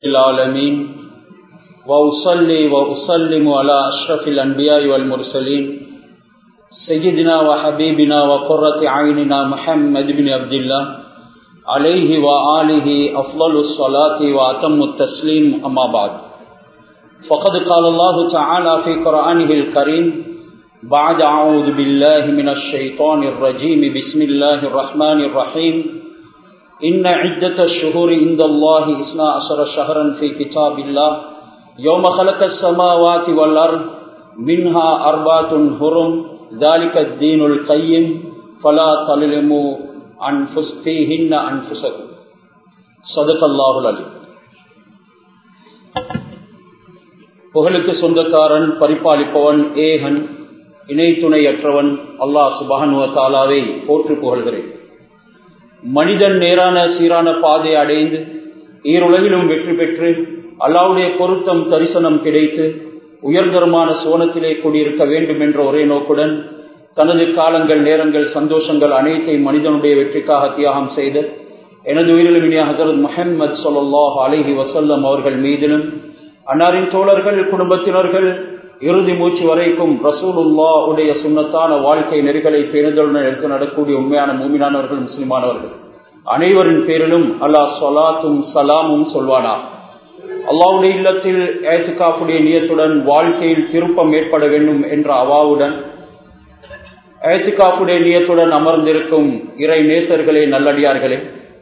العالمين وأصلي وأسلم على أشرف الأنبياء والمرسلين سيدنا وحبيبنا وقرة عيننا محمد بن عبد الله عليه وآله أفضل الصلاة وأتم التسليم أما بعد فقد قال الله تعالى في قرآنه الكريم بعد أعوذ بالله من الشيطان الرجيم بسم الله الرحمن الرحيم إن عدة الشهور عند الله إثنى عشر شهرا في كتاب الله يوم خلق السماوات والأرض منها أربعة هرم ذلك الدين القيم فلا تظلموا أنفس فيهن أنفسكم صدق الله العليم புகழுக்கு சொந்தக்காரன் பரிபாலிப்பவன் ஏகன் இணை துணையற்றவன் அல்லாஹ் சுபஹனுவ தாலாவை போற்று புகழ்கிறேன் மனிதன் நேரான சீரான பாதை அடைந்து ஈருலகிலும் வெற்றி பெற்று அல்லாவுடைய பொருத்தம் தரிசனம் கிடைத்து உயர்தரமான சோனத்திலே குடியிருக்க வேண்டும் என்ற ஒரே நோக்குடன் தனது காலங்கள் நேரங்கள் சந்தோஷங்கள் அனைத்தையும் மனிதனுடைய வெற்றிக்காக தியாகம் செய்து எனது உயிரிலுமினிய ஹசரத் முஹம்மது சொல்லாஹ் அலஹி வசல்லம் அவர்கள் மீதிலும் அன்னாரின் தோழர்கள் குடும்பத்தினர்கள் இறுதி மூச்சு வரைக்கும் ரசூலுல்லா உடைய சுண்ணத்தான வாழ்க்கை நெறிகளை பேருந்துடன் எடுத்து நடக்கூடிய உண்மையான மூமினானவர்கள் முஸ்லிமானவர்கள் அனைவரின் பேரிலும் அல்லாஹ் சொலாத்தும் சலாமும் சொல்வானா அல்லாவுடைய இல்லத்தில் ஏசுகாப்புடைய நியத்துடன் வாழ்க்கையில் திருப்பம் ஏற்பட வேண்டும் என்ற அவாவுடன் ஏசுகாப்புடைய நியத்துடன் அமர்ந்திருக்கும் இறை நேசர்களே நல்லடியார்களே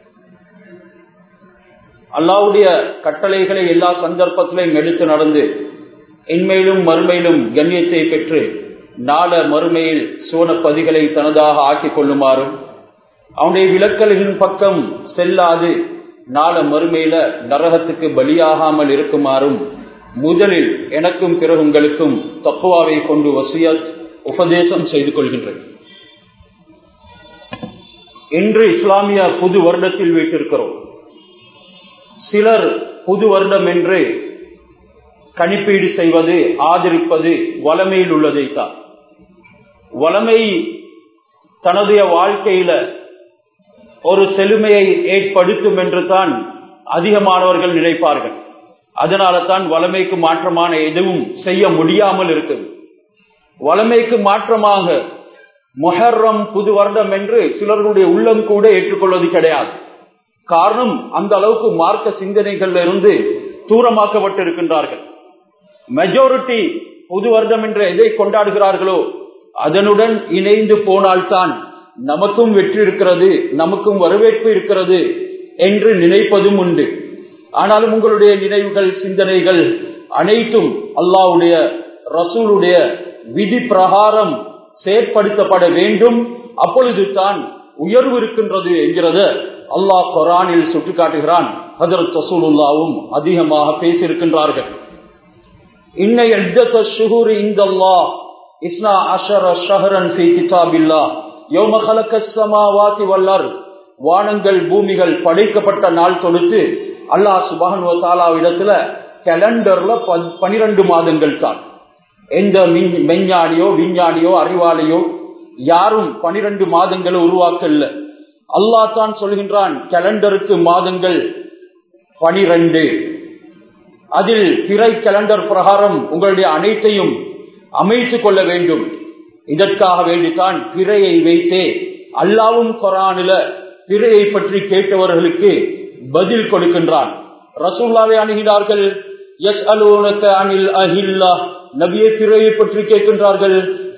அல்லாவுடைய கட்டளைகளை எல்லா சந்தர்ப்பத்திலையும் எடுத்து நடந்து இன்மையிலும் மறுமையிலும் கண்ணியத்தை பெற்று நாள மறுமையில் சோனப்பதிகளை தனதாக ஆக்கிக் கொள்ளுமாறும் அவனுடைய விளக்கல்களின் பக்கம் செல்லாது நாள மறுமையில நரகத்துக்கு பலியாகாமல் இருக்குமாறும் முதலில் எனக்கும் பிறகு உங்களுக்கும் தப்புவாவை கொண்டு வசியத் உபதேசம் செய்து கொள்கின்றேன் இன்று இஸ்லாமிய புது வருடத்தில் வீட்டிருக்கிறோம் சிலர் புது வருடம் என்று கணிப்பீடு செய்வது ஆதரிப்பது வளமையில் உள்ளதை தான் வளமை தனது வாழ்க்கையில ஒரு செழுமையை ஏற்படுத்தும் என்று தான் அதிகமானவர்கள் நினைப்பார்கள் அதனால தான் வளமைக்கு மாற்றமான எதுவும் செய்ய முடியாமல் இருக்குது வளமைக்கு மாற்றமாக மொஹர்ரம் புது வருடம் என்று சிலர்களுடைய உள்ளம் கூட ஏற்றுக்கொள்வது கிடையாது காரணம் அந்த அளவுக்கு மார்க்க சிந்தனைகள்ல இருந்து தூரமாக்கப்பட்டிருக்கின்றார்கள் மெஜாரிட்டி புது வருடம் என்று எதை கொண்டாடுகிறார்களோ அதனுடன் இணைந்து போனால்தான் நமக்கும் வெற்றி இருக்கிறது நமக்கும் வரவேற்பு இருக்கிறது என்று நினைப்பதும் உண்டு ஆனாலும் உங்களுடைய நினைவுகள் சிந்தனைகள் அனைத்தும் அல்லாவுடைய ரசூலுடைய விதி பிரகாரம் செயற்படுத்தப்பட வேண்டும் அப்பொழுது தான் உயர்வு இருக்கின்றது என்கிறத அல்லாஹ் கொரானில் சுட்டிக்காட்டுகிறான் ஹதரத் ரசூலுல்லாவும் அதிகமாக பேசியிருக்கின்றார்கள் இன்னைய ஷுகூர் இந்த அல்லாஹ் இஸ்னா அஷர ஷஹரன் ஃபி கிதாபில்லா யௌம கலக்க சமாவாதி வல்லர் வானங்கள் பூமிகள் படைக்கப்பட்ட நாள் தொடுத்து அல்லாஹ் சுபஹன் தாலாவிடத்துல கேலண்டர்ல பனிரெண்டு மாதங்கள் தான் எந்த மெஞ்ஞானியோ விஞ்ஞானியோ அறிவாளியோ யாரும் பனிரெண்டு மாதங்களை உருவாக்கல அல்லா தான் சொல்கின்றான் கேலண்டருக்கு மாதங்கள் பனிரெண்டு அதில் பிறை கேலண்டர் பிரகாரம் உங்களுடைய அனைத்தையும் அமைத்துக் கொள்ள வேண்டும் இதற்காக வேண்டித்தான் பிறையை வைத்தே அல்லாவும் கொரானில பிறையை பற்றி கேட்டவர்களுக்கு பதில் கொடுக்கின்றான் ரசூல்லாவை அணுகினார்கள் எஸ் அலோனக்க அனில் அஹில்லா நபியை பிறையை பற்றி கேட்கின்றார்கள்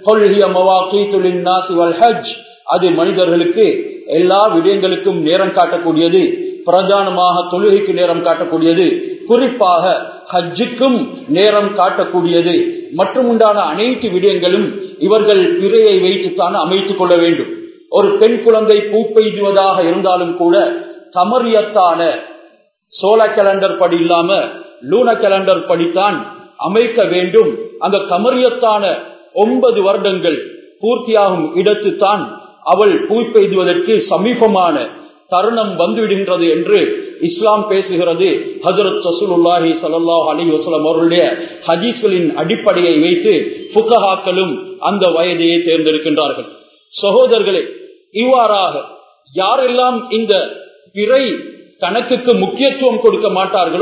அது மனிதர்களுக்கு எல்லா விடயங்களுக்கும் நேரம் காட்டக்கூடியது பிரதானமாக தொழுகைக்கு நேரம் காட்டக்கூடியது குறிப்பாக ஹஜ்ஜுக்கும் நேரம் காட்டக்கூடியது மற்றும் உண்டான அனைத்து விடயங்களும் இவர்கள் பிறையை வைத்துத்தான் அமைத்துக் கொள்ள வேண்டும் ஒரு பெண் குழந்தை பூப்பெய்துவதாக இருந்தாலும் கூட கமரியத்தான சோழ கேலண்டர் படி இல்லாம லூன கேலண்டர் படித்தான் அமைக்க வேண்டும் அந்த கமரியத்தான ஒன்பது வருடங்கள் பூர்த்தியாகும் இடத்துத்தான் அவள் பூப்பெய்துவதற்கு சமீபமான தருணம் வந்துவிடுகின்றது என்று இஸ்லாம் பேசுகிறது ஹசரத் ரசூலுல்லாஹி சல்லாஹ் அலி வசலம் அவர்களுடைய ஹதீஸ்களின் அடிப்படையை வைத்து புக்கஹாக்களும் அந்த வயதையை தேர்ந்தெடுக்கின்றார்கள் சகோதரர்களே இவ்வாறாக யாரெல்லாம் இந்த பிறை கணக்குக்கு முக்கியத்துவம் கொடுக்க மாட்டார்களோ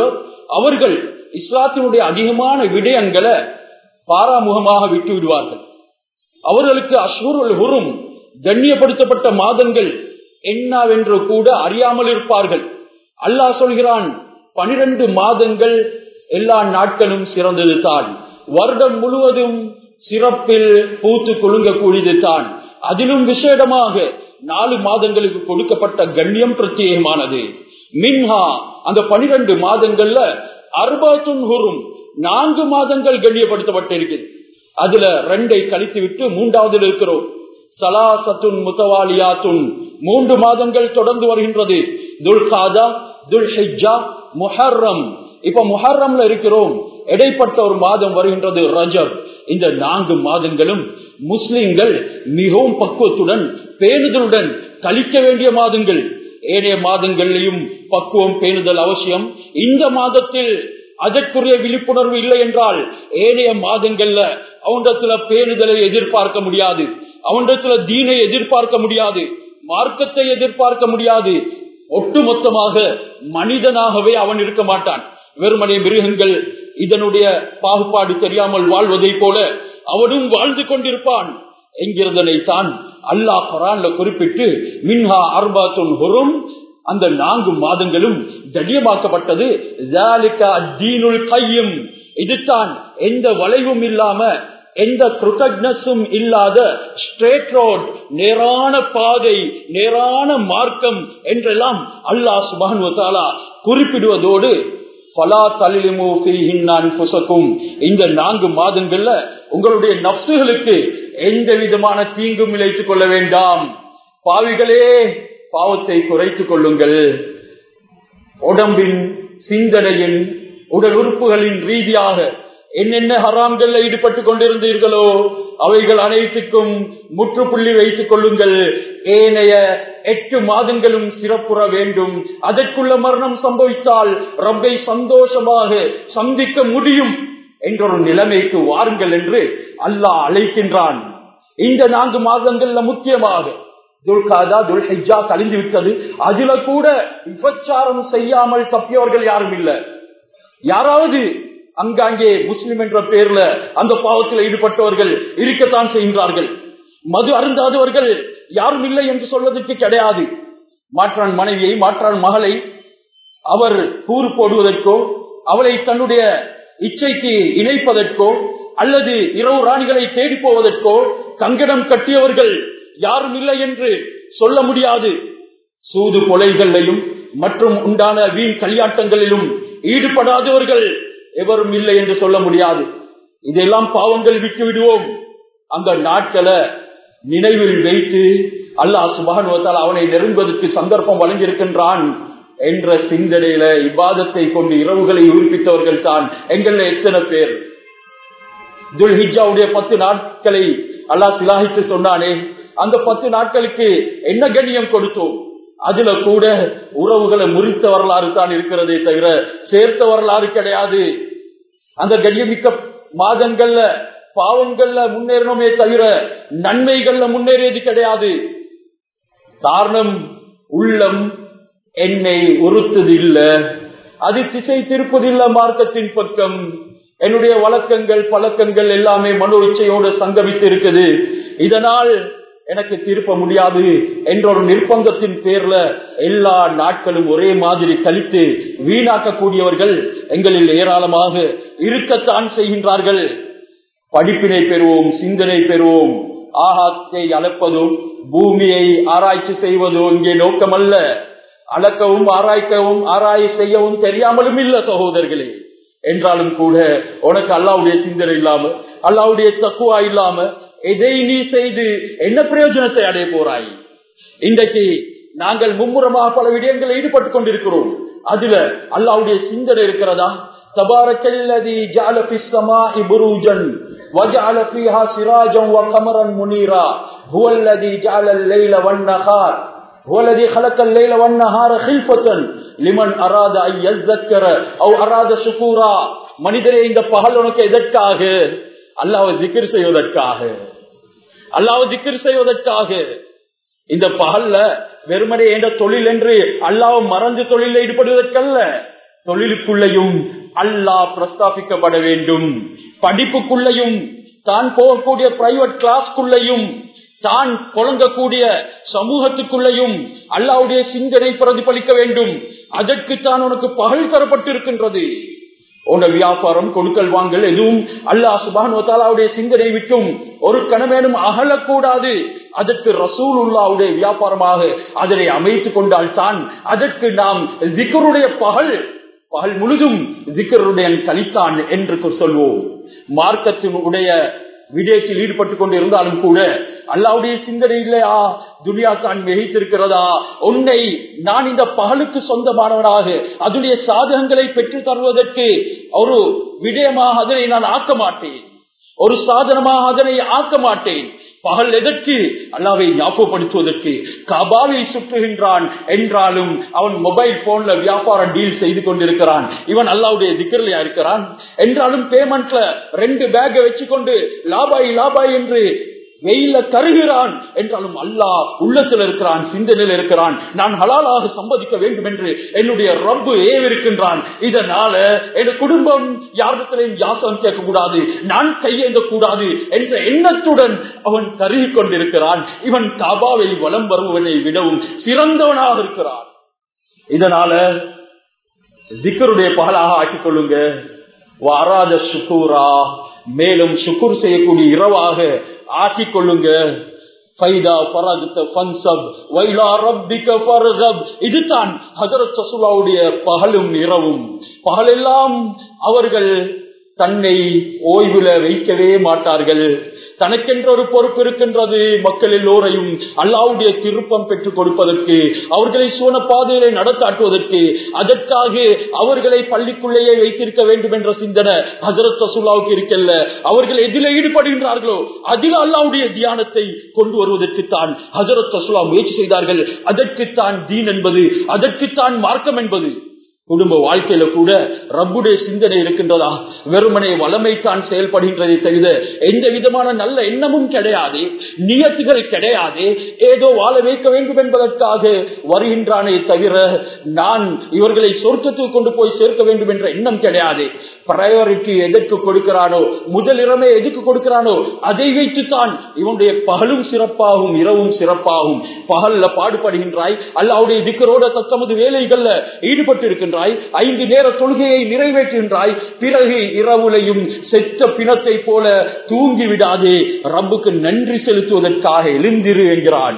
அவர்கள் இஸ்லாத்தினுடைய அதிகமான விடயங்களை பாராமுகமாக விட்டு விடுவார்கள் அவர்களுக்கு அஷ்ஹுருல் ஹுரும் கண்ணியப்படுத்தப்பட்ட மாதங்கள் என்னவென்று கூட அறியாமல் இருப்பார்கள் அல்லாஹ் சொல்கிறான் பனிரெண்டு மாதங்கள் எல்லா நாட்களும் சிறந்தது தான் வருடம் முழுவதும் சிறப்பில் பூத்து குலுங்கக்கூடியது தான் அதிலும் விசேடமாக நாலு மாதங்களுக்கு கொடுக்கப்பட்ட கண்ணியம் பிரத்யேகமானது மின்ஹா அந்த பனிரெண்டு மாதங்கள்ல அர்பாத்துன் ஹுரும் நான்கு மாதங்கள் கண்ணியப்படுத்தப்பட்டிருக்கிறது அதுல ரெண்டை கழித்து விட்டு மூன்றாவதில் இருக்கிறோம் சலாசத்துன் முத்தவாலியாத்துன் மூன்று மாதங்கள் தொடர்ந்து வருகின்றது துல்காதா துல் ஹிஜா முஹர்ரம் இப்ப முஹர்ரம்ல இருக்கிறோம் இடைப்பட்ட ஒரு மாதம் வருகின்றது ரஜப் இந்த நான்கு மாதங்களும் முஸ்லிம்கள் மிகவும் பக்குவத்துடன் பேணுதலுடன் கழிக்க வேண்டிய மாதங்கள் ஏனைய மாதங்களிலையும் பக்குவம் பேணுதல் அவசியம் இந்த மாதத்தில் அதற்குரிய விழிப்புணர்வு இல்லை என்றால் ஏனைய மாதங்கள்ல அவனிடத்துல பேணுதலை எதிர்பார்க்க முடியாது அவனிடத்துல தீனை எதிர்பார்க்க முடியாது மார்க்கத்தை எதிர்பார்க்க முடியாது ஒட்டுமொத்தமாக மனிதனாகவே அவன் இருக்க மாட்டான் வெறுமனே மிருகங்கள் இதனுடைய பாகுபாடு தெரியாமல் வாழ்வதை போல அவனும் வாழ்ந்து கொண்டிருப்பான் என்கிறதனை தான் அல்லாஹ் குரான்ல குறிப்பிட்டு மின்ஹா அர்பாத்துன் ஹுரும் அந்த நான்கு மாதங்களும் கடியமாக்கப்பட்டது கையும் இதுதான் எந்த வளைவும் இல்லாம எந்த கிருத்தக்னஸும் இல்லாத ஸ்ட்ரேட் ரோட் நேரான பாதை நேரான மார்க்கம் என்றெல்லாம் அல்லாஹ் சுபான் குறிப்பிடுவதோடு பலா தலிலிமுக்கும் இந்த நான்கு மாதங்கள்ல உங்களுடைய நப்சுகளுக்கு எந்த விதமான தீங்கும் இழைத்துக் கொள்ள வேண்டாம் பாவிகளே பாவத்தை குறைத்துக் கொள்ளுங்கள் உடம்பின் சிந்தனையின் உடல் உறுப்புகளின் ரீதியாக என்னென்ன ஹராம்கள்ல ஈடுபட்டுக் கொண்டிருந்தீர்களோ அவைகள் அனைத்துக்கும் முற்றுப்புள்ளி வைத்துக் கொள்ளுங்கள் ஏனைய எட்டு மாதங்களும் சிறப்புற வேண்டும் அதற்குள்ள மரணம் சம்பவித்தால் ரப்பை சந்தோஷமாக சந்திக்க முடியும் என்ற ஒரு நிலைமைக்கு வாருங்கள் என்று அல்லாஹ் அழைக்கின்றான் இந்த நான்கு மாதங்கள்ல முக்கியமாக துல்காதா துல்ஹிஜா கழிந்து விட்டது அதுல கூட விபச்சாரம் செய்யாமல் தப்பியவர்கள் யாரும் இல்லை யாராவது அங்காங்கே முஸ்லிம் என்ற பெயர்ல அந்த பாவத்தில் ஈடுபட்டவர்கள் இருக்கத்தான் செய்கின்றார்கள் மது அருந்தாதவர்கள் யாரும் இல்லை என்று சொல்வதற்கு கிடையாது மாற்றான் மனைவியை மாற்றான் மகளை அவர் கூறு போடுவதற்கோ அவளை தன்னுடைய இச்சைக்கு இணைப்பதற்கோ அல்லது இரவு ராணிகளை தேடி போவதற்கோ கங்கணம் கட்டியவர்கள் யாரும் இல்லை என்று சொல்ல முடியாது சூது கொலைகளிலும் மற்றும் உண்டான வீண் கல்யாட்டங்களிலும் ஈடுபடாதவர்கள் எவரும் இல்லை என்று சொல்ல முடியாது இதெல்லாம் பாவங்கள் விட்டு விடுவோம் அந்த நாட்களை நினைவில் வைத்து அல்லாஹ் சுபானுவத்தால் அவனை நெருங்குவதற்கு சந்தர்ப்பம் வழங்கியிருக்கின்றான் என்ற சிந்தனையில இவ்வாதத்தை கொண்டு இரவுகளை உயிர்ப்பித்தவர்கள் தான் எங்கள்ல எத்தனை பேர் துல்ஹிஜாவுடைய பத்து நாட்களை அல்லாஹ் சிலாகித்து சொன்னானே அந்த பத்து நாட்களுக்கு என்ன கண்ணியம் கொடுத்தோம் அதுல கூட உறவுகளை முறித்த வரலாறு தான் இருக்கிறதே தவிர சேர்த்த வரலாறு கிடையாது அந்த கண்ணியமிக்க மாதங்கள்ல பாவங்கள்ல முன்னேறணுமே தவிர நன்மைகள்ல முன்னேறியது கிடையாது காரணம் உள்ளம் என்னை உறுத்தது இல்ல அது திசை திருப்பதில்ல மார்க்கத்தின் பக்கம் என்னுடைய வழக்கங்கள் பழக்கங்கள் எல்லாமே மனோ இச்சையோடு சங்கமித்து இருக்குது இதனால் எனக்கு திருப்ப முடியாது என்ற ஒரு நிர்பந்தத்தின் பேர்ல எல்லா நாட்களும் ஒரே மாதிரி கழித்து வீணாக்கக்கூடியவர்கள் எங்களில் ஏராளமாக இருக்கத்தான் செய்கின்றார்கள் படிப்பினை பெறுவோம் சிந்தனை பெறுவோம் ஆகாத்தை அளப்பதும் பூமியை ஆராய்ச்சி செய்வதும் இங்கே நோக்கமல்ல அளக்கவும் ஆராய்க்கவும் ஆராய் செய்யவும் தெரியாமலும் இல்ல சகோதரர்களே என்றாலும் கூட உனக்கு அல்லாவுடைய சிந்தனை இல்லாம அல்லாவுடைய தக்குவா இல்லாம எதை நீ செய்து என்ன பிரயோஜனத்தை அடைய போறாய் இன்றைக்கு நாங்கள் மும்முரமாக பல விடயங்களில் ஈடுபட்டுக் கொண்டிருக்கிறோம் அதுல அல்லாவுடைய சிந்தனை இருக்கிறதா تبارك الذي جعل في السماء بروجا وجعل فيها سراجا وقمرا منيرا هو الذي جعل الليل والنهار هو الذي خلق الليل والنهار خلفة لمن أراد أن يذكر أو أراد شكورا மனிதரே இந்த பகல் உனக்கு எதற்காக அல்லாவை திக்கிர் செய்வதற்காக அல்லாவை திக்கிர் செய்வதற்காக இந்த பகல்ல வெறுமனே என்ற தொழில் என்று அல்லாவை மறந்து தொழில ஈடுபடுவதற்கல்ல தொழிலுக்குள்ளையும் அல்லாஹ் பிரஸ்தாபிக்கப்பட வேண்டும் படிப்புக்குள்ளையும் தான் போகக்கூடிய பிரைவேட் கிளாஸ்க்குள்ளையும் தான் புழங்கக்கூடிய சமூகத்துக்குள்ளேயும் அல்லாவுடைய சிந்தனை பிரதிபலிக்க வேண்டும் அதற்கு தான் உனக்கு பகல் தரப்பட்டிருக்கின்றது உன வியாபாரம் கொடுக்கல் வாங்கல் எதுவும் அல்லாஹ் சுபானுடைய சிந்தனை விட்டும் ஒரு கணவனும் அகலக்கூடாது அதற்கு ரசூல் உல்லாவுடைய வியாபாரமாக அதனை அமைத்துக் கொண்டால் தான் அதற்கு நாம் ஜிக்கருடைய பகல் பகல் முழுதும் ஜிக்கருடைய கலித்தான் என்று சொல்வோம் மார்க்கத்தினுடைய விடயத்தில் ஈடுபட்டுக் கொண்டு இருந்தாலும் கூட அல்லாவுடைய சிந்தனை இல்லையா துனியா தான் மிகைத்திருக்கிறதா உன்னை நான் இந்த பகலுக்கு சொந்தமானவனாக அதனுடைய சாதகங்களை பெற்று தருவதற்கு ஒரு விடயமாக அதனை நான் ஆக்க மாட்டேன் ஒரு சாதனமாக அதனை ஆக்க மாட்டேன் பகல் எதற்கு அல்லாவை ஞாபகப்படுத்துவதற்கு கபாவை சுற்றுகின்றான் என்றாலும் அவன் மொபைல் போன்ல வியாபார டீல் செய்து கொண்டிருக்கிறான் இவன் அல்லாவுடைய திக்கர்லையா இருக்கிறான் என்றாலும் பேமெண்ட்ல ரெண்டு பேக வச்சுக்கொண்டு லாபாய் லாபாய் என்று வெயில தருகிறான் என்றாலும் அல்லாஹ் உள்ளத்தில் இருக்கிறான் சிந்தனையில் இருக்கிறான் நான் ஹலாலாக சம்பாதிக்க வேண்டும் என்று என்னுடைய ரப்பு ஏவிருக்கின்றான் இதனால என் குடும்பம் யாரிடத்திலையும் யாசம் கேட்கக்கூடாது நான் கையேந்த கூடாது என்ற எண்ணத்துடன் அவன் கருகி கொண்டிருக்கிறான் இவன் காபாவை வலம் வருவதை விடவும் சிறந்தவனாக இருக்கிறான் இதனால திக்கருடைய பகலாக ஆக்கிக் கொள்ளுங்க வாராத சுக்கூரா மேலும் சுக்குர் செய்யக்கூடிய இரவாக ஆக்கிக் கொள்ளுங்க இதுதான் பகலும் இரவும் பகலெல்லாம் அவர்கள் தன்னை ஓய்வுல வைக்கவே மாட்டார்கள் தனக்கென்ற ஒரு பொறுப்பு இருக்கின்றது மக்கள் எல்லோரையும் அல்லாவுடைய திருப்பம் பெற்றுக் கொடுப்பதற்கு அவர்களை சோன பாதையிலே நடத்தாட்டுவதற்கு அதற்காக அவர்களை பள்ளிக்குள்ளேயே வைத்திருக்க வேண்டும் என்ற சிந்தனை ஹசரத் ரசூல்லாவுக்கு இருக்கல்ல அவர்கள் எதில் ஈடுபடுகின்றார்களோ அதில் அல்லாவுடைய தியானத்தை கொண்டு வருவதற்கு தான் ஹசரத் ரசூலா முயற்சி செய்தார்கள் அதற்குத்தான் தீன் என்பது அதற்குத்தான் மார்க்கம் என்பது குடும்ப வாழ்க்கையில கூட ரப்புடைய சிந்தனை இருக்கின்றதா வெறுமனை வளமைத்தான் செயல்படுகின்றதை தவிர எந்த விதமான நல்ல எண்ணமும் கிடையாது நியத்துகள் கிடையாது ஏதோ வாழ வைக்க வேண்டும் என்பதற்காக வருகின்றானே தவிர நான் இவர்களை சொர்க்கத்துக்கு கொண்டு போய் சேர்க்க வேண்டும் என்ற எண்ணம் கிடையாது பிரையாரிட்டி எதற்கு கொடுக்கிறானோ முதலிடமே எதுக்கு கொடுக்கிறானோ அதை வைத்துத்தான் இவனுடைய பகலும் சிறப்பாகும் இரவும் சிறப்பாகும் பகல்ல பாடுபடுகின்றாய் அல்லாவுடைய திக்கரோட தத்தமது வேலைகள்ல ஈடுபட்டு இருக்கின்றாய் ஐந்து நேர தொழுகையை நிறைவேற்றுகின்றாய் பிறகு இரவுலையும் செத்த பிணத்தை போல தூங்கி விடாதே ரப்புக்கு நன்றி செலுத்துவதற்காக எழுந்திரு என்கிறான்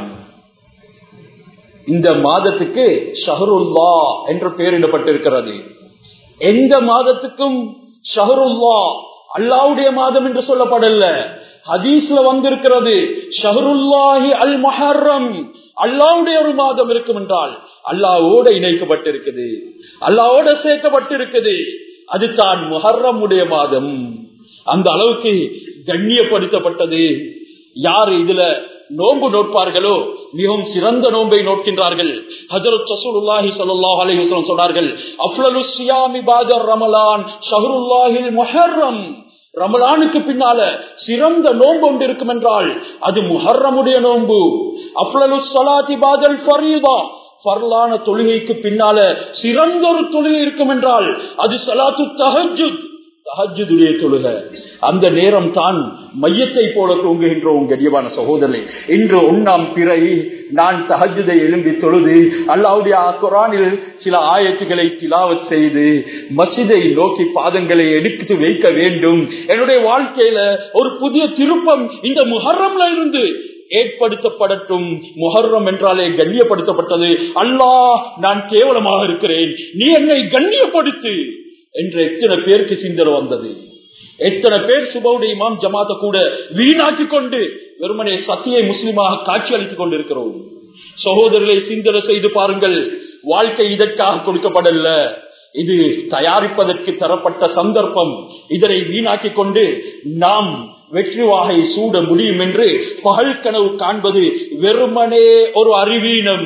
இந்த மாதத்துக்கு ஷஹருல்லா என்று பெயரிடப்பட்டிருக்கிறது எந்த மாதத்துக்கும் ஷஹருல்லா அல்லாவுடைய மாதம் என்று சொல்லப்படல ஹதீஸ்ல வந்திருக்கிறது ஷஹருல்லாஹி அல் மஹர்ரம் அல்லாவுடைய ஒரு மாதம் இருக்கும் என்றால் அல்லாவோட இணைக்கப்பட்டிருக்குது அல்லாவோட சேர்க்கப்பட்டிருக்குது அது தான் முஹர்ரமுடைய மாதம் அந்த அளவுக்கு கண்ணியப்படுத்தப்பட்டது யாரு இதுல நோன்பு நோட்பார்களோ மிகவும் சிறந்த நோன்பை நோக்கின்றார்கள் ஹஜரத் ரசூலுல்லாஹி ஸல்லல்லாஹு அலைஹி வஸல்லம் சொன்னார்கள் அஃலலு ஸியாமி பாத ரமலான் ஷஹ்ருல்லாஹில் முஹர்ரம் ரமலானுக்கு பின்னால சிறந்த நோன்பு ஒன்று இருக்கும் என்றால் அது முஹர்ரமுடைய நோன்பு அஃலலு ஸலாத்தி பாதல் ஃபரீதா பரலான தொழுகைக்கு பின்னால சிறந்த ஒரு தொழுகை இருக்கும் என்றால் அது சலாத்து தஹஜுத் தஹஜுடைய தொழுக அந்த நேரம் தான் மையத்தை போல தூங்குகின்றோம் கடியவான சகோதரனை இன்று ஒன்னாம் பிறை நான் தஹஜுதை எழும்பி தொழுது அல்லாவுடைய குரானில் சில ஆயத்துக்களை திலாவத் செய்து மசிதை நோக்கி பாதங்களை எடுத்து வைக்க வேண்டும் என்னுடைய வாழ்க்கையில ஒரு புதிய திருப்பம் இந்த முஹர்ரம்ல இருந்து ஏற்படுத்தப்படட்டும் முஹர்ரம் என்றாலே கண்ணியப்படுத்தப்பட்டது அல்லாஹ் நான் கேவலமாக இருக்கிறேன் நீ என்னை கண்ணியப்படுத்து என்று எத்தனை பேருக்கு சிந்தனை வந்தது எத்தனை பேர் சுபவுடைய இமாம் ஜமாத்த கூட வீணாக்கி கொண்டு வெறுமனே சத்தியை முஸ்லிமாக காட்சி அளித்துக் கொண்டிருக்கிறோம் சகோதரர்களை சிந்தனை செய்து பாருங்கள் வாழ்க்கை இதற்காக கொடுக்கப்படல இது தயாரிப்பதற்கு தரப்பட்ட சந்தர்ப்பம் இதனை வீணாக்கி கொண்டு நாம் வெற்றி வாகை சூட முடியும் என்று பகல் கனவு காண்பது வெறுமனே ஒரு அறிவீனம்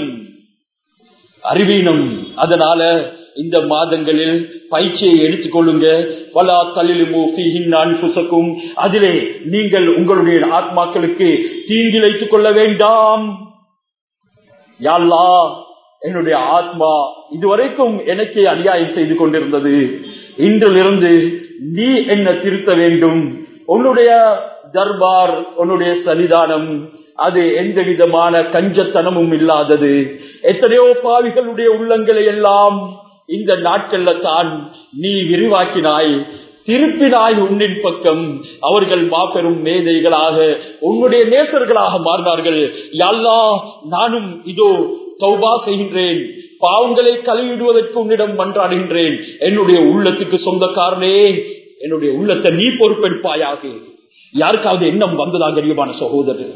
அறிவீனம் அதனால இந்த மாதங்களில் பயிற்சியை எடுத்துக்கொள்ளுங்க பலா தலிலுக்கும் அதிலே நீங்கள் உங்களுடைய ஆத்மாக்களுக்கு தீங்கிழைத்துக் கொள்ள வேண்டாம் யாழ்லா என்னுடைய ஆத்மா இதுவரைக்கும் எனக்கே அநியாயம் செய்து கொண்டிருந்தது இன்றிலிருந்து நீ என்ன திருத்த வேண்டும் உன்னுடைய தர்பார் உன்னுடைய சன்னிதானம் அது எந்த விதமான கஞ்சத்தனமும் இல்லாதது எத்தனையோ பாவிகளுடைய உள்ளங்களை எல்லாம் இந்த நாட்கள்ல தான் நீ விரிவாக்கினாய் திருப்பினாய் உன்னின் பக்கம் அவர்கள் மாபெரும் மேதைகளாக உன்னுடைய நேசர்களாக மாறினார்கள் யாழ்லா நானும் இதோ தௌபா செய்கின்றேன் பாவங்களை கழுவிடுவதற்கு உன்னிடம் மன்றாடுகின்றேன் என்னுடைய உள்ளத்துக்கு சொந்தக்காரனே என்னுடைய உள்ளத்தை நீ பொறுப்பெடுப்பாயாக யாருக்காவது எண்ணம் வந்ததா கரியமான சகோதரர்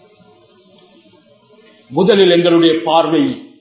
முதலில் எங்களுடைய பார்வை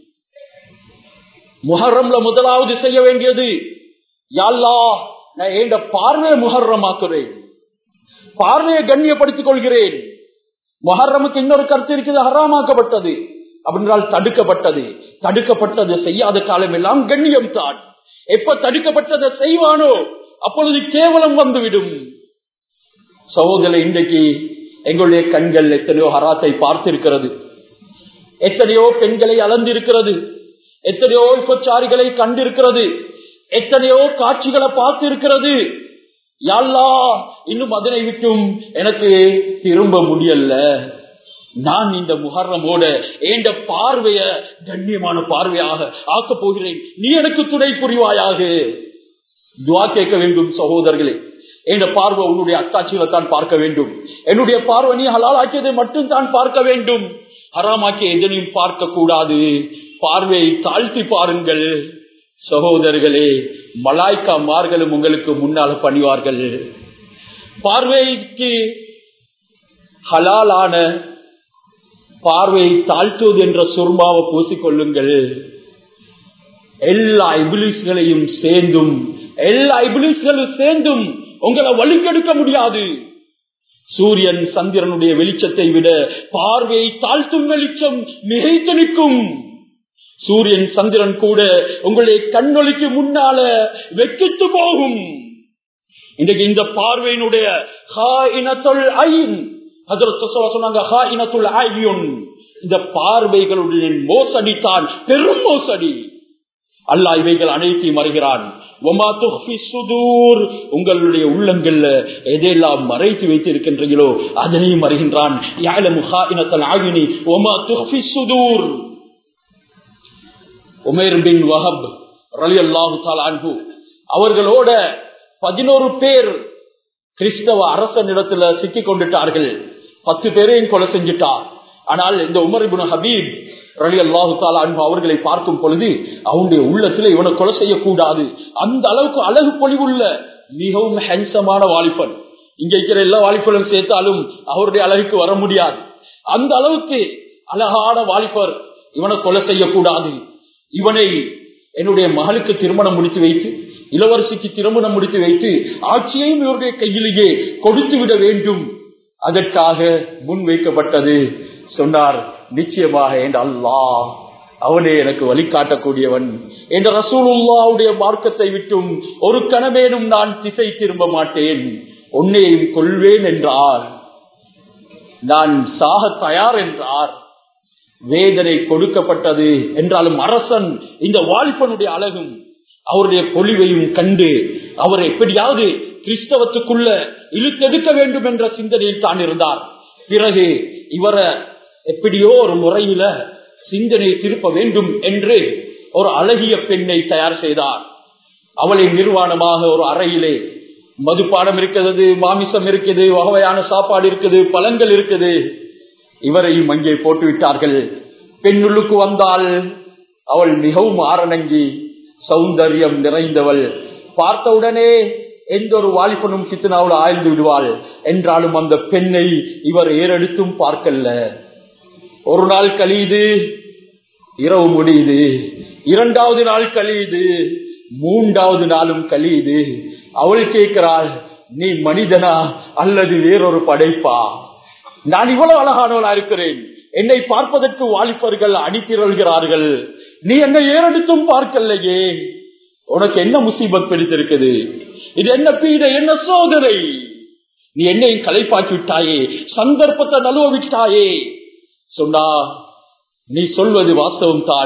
முஹர்ரம்ல முதலாவது செய்ய வேண்டியது யாழ்லா நான் என் பார்வையை முஹர்ரமாக்குறேன் பார்வையை கண்ணியப்படுத்திக் கொள்கிறேன் முஹர்ரமுக்கு இன்னொரு கருத்து இருக்குது ஹராமாக்கப்பட்டது அப்படின்றால் தடுக்கப்பட்டது தடுக்கப்பட்டது செய்யாத காலம் எல்லாம் கண்ணியம் தான் எப்ப தடுக்கப்பட்டதை செய்வானோ அப்பொழுது கேவலம் வந்துவிடும் சகோதர இன்றைக்கு எங்களுடைய கண்கள் எத்தனையோ ஹராத்தை பார்த்திருக்கிறது எத்தனையோ பெண்களை அளந்திருக்கிறது எத்தனையோ விபச்சாரிகளை கண்டிருக்கிறது எத்தனையோ காட்சிகளை பார்த்திருக்கிறது யாழ்லா இன்னும் அதனை விட்டும் எனக்கு திரும்ப முடியல நான் இந்த முகர்ணமோட ஏண்ட பார்வைய கண்ணியமான பார்வையாக ஆக்கப் போகிறேன் நீ எனக்கு துணை புரிவாயாக துவா கேட்க வேண்டும் சகோதரர்களே என் பார்வை உன்னுடைய அத்தாட்சியில தான் பார்க்க வேண்டும் என்னுடைய பார்வை நீ ஹலால் ஆக்கியதை மட்டும் தான் பார்க்க வேண்டும் ஹராமாக்கிய எதனையும் பார்க்க கூடாது பார்வையை தாழ்த்தி பாருங்கள் சகோதரர்களே மலாய்க்கா மார்களும் உங்களுக்கு முன்னால் பணிவார்கள் பார்வைக்கு ஹலாலான பார்வையை தாழ்த்துவது என்ற சுர்மாவை பூசிக்கொள்ளுங்கள் எல்லா இபிலிஸ்களையும் சேர்ந்தும் எல்லா இபிலிஸ்களும் சேர்ந்தும் உங்களை வழிகெடுக்க முடியாது சூரியன் சந்திரனுடைய வெளிச்சத்தை விட பார்வையை தாழ்த்தும் வெளிச்சம் மிகைத்து நிற்கும் சூரியன் சந்திரன் கூட உங்களுடைய கண்ணொலிக்கு முன்னால வெக்கித்து போகும் இன்றைக்கு இந்த பார்வையினுடைய இந்த பார்வைகளுடைய மோசடி தான் பெரும் மோசடி அல்லா இவைகள் அனைத்தையும் மறைகிறான் உங்களுடைய உள்ளங்கள்ல எதையெல்லாம் மறைத்து வைத்திருக்கின்றீங்களோ அதனையும் மறைகின்றான் உமேர் பின் வஹப் ரலி அல்லாஹு அவர்களோட பதினோரு பேர் கிறிஸ்தவ அரசனிடத்துல சிக்கிக் கொண்டுட்டார்கள் பத்து பேரையும் கொலை செஞ்சுட்டார் ஆனால் இந்த உமர் இபுன் ஹபீப் ரலி அல்லாஹு அன்பு அவர்களை பார்க்கும் பொழுது அவனுடைய உள்ளத்துல இவனை கொலை செய்யக்கூடாது அந்த அளவுக்கு அழகு பொலிவுள்ள மிகவும் ஹென்சமான வாலிபன் இங்க இருக்கிற எல்லா வாலிபனும் சேர்த்தாலும் அவருடைய அழகுக்கு வர முடியாது அந்த அளவுக்கு அழகான வாலிபர் இவனை கொலை செய்யக்கூடாது இவனை என்னுடைய மகளுக்கு திருமணம் முடித்து வைத்து இளவரசிக்கு திருமணம் முடித்து வைத்து ஆட்சியையும் இவருடைய கையிலேயே கொடுத்து விட வேண்டும் அதற்காக முன் வைக்கப்பட்டது சொன்னார் நிச்சயமாக என்ற அல்லாஹ் அவனே எனக்கு வழிகாட்டக்கூடியவன் என்ற ரசூலுல்லாவுடைய மார்க்கத்தை விட்டும் ஒரு கனவேனும் நான் திசை திரும்ப மாட்டேன் உன்னையும் கொள்வேன் என்றார் நான் சாக தயார் என்றார் வேதனை கொடுக்கப்பட்டது என்றாலும் அரசன் இந்த வாலிபனுடைய அழகும் அவருடைய பொலிவையும் கண்டு அவர் எப்படியாவது கிறிஸ்தவத்துக்குள்ள இழுத்தெடுக்க வேண்டும் என்ற சிந்தனையில் தான் இருந்தார் பிறகு இவரை எப்படியோ ஒரு முறையில சிந்தனை திருப்ப வேண்டும் என்று ஒரு அழகிய பெண்ணை தயார் செய்தார் அவளை நிர்வாணமாக ஒரு அறையிலே மதுப்பானம் இருக்கிறது மாமிசம் இருக்குது வகையான சாப்பாடு இருக்குது பழங்கள் இருக்குது இவரையும் அங்கே போட்டு விட்டார்கள் பெண்ணுள்ளுக்கு வந்தால் அவள் மிகவும் ஆரணங்கி சௌந்தரியம் நிறைந்தவள் பார்த்தவுடனே எந்த ஒரு வாலிபனும் கித்தனாவில் ஆய்ந்து விடுவாள் என்றாலும் அந்த பெண்ணை இவர் ஏறெடுத்தும் பார்க்கல ஒரு நாள் கழியுது இரவு முடியுது இரண்டாவது நாள் கழியுது மூன்றாவது நாளும் கழியுது அவள் கேட்கிறாள் நீ மனிதனா அல்லது வேறொரு படைப்பா நான் இவ்வளவு அழகானவளா இருக்கிறேன் என்னை பார்ப்பதற்கு வாலிபர்கள் அணிதிரள்கிறார்கள் நீ என்னை ஏறெடுத்தும் பார்க்கலையே உனக்கு என்ன முசீபத் பிடித்திருக்குது இது என்ன பீட என்ன சோதனை நீ என்னையும் கலைப்பாக்கி விட்டாயே சந்தர்ப்பத்தை நழுவ விட்டாயே சொன்னா நீ சொல்வது வாஸ்தவம் தான்